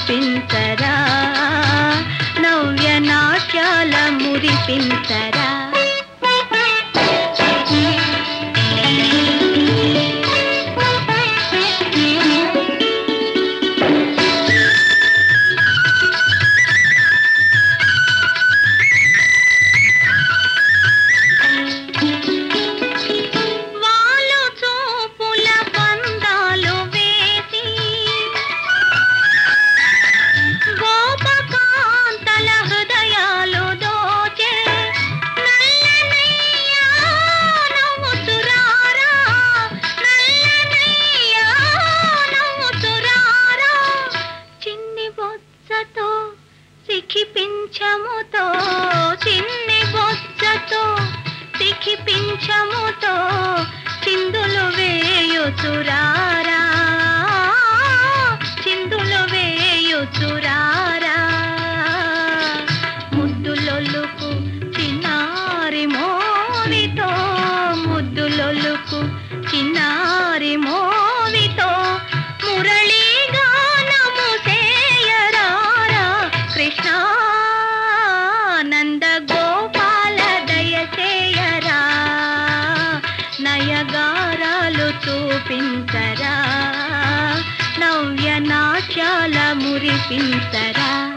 చూపించరా నవ్య నాట్యాల మురిపించరా వాళ్ళు చూపుల బంధాలు వేసి గోపకాంతల హృదయాలు దోచే నల్లనయ్యా నవ్వుతురారా నల్లనయ్యా నవ్వుతురారా చిన్ని బొచ్చతో సిఖిపించముతో చిన్ని బొచ్చతో సిఖిపించముతో చిందులు వేయుచురారా చిందులు వేయుచురారా ముద్దులొల్లుకు చిన్నారి మోవితో ముద్దులొల్లుకు చిన్నారి మోవితో మురళీ గానము సేయరారా కృష్ణ నంద గోపాల దయచేయరా నయగారాలు చూపించరా నవ్య నాట్యాల మురిపించరా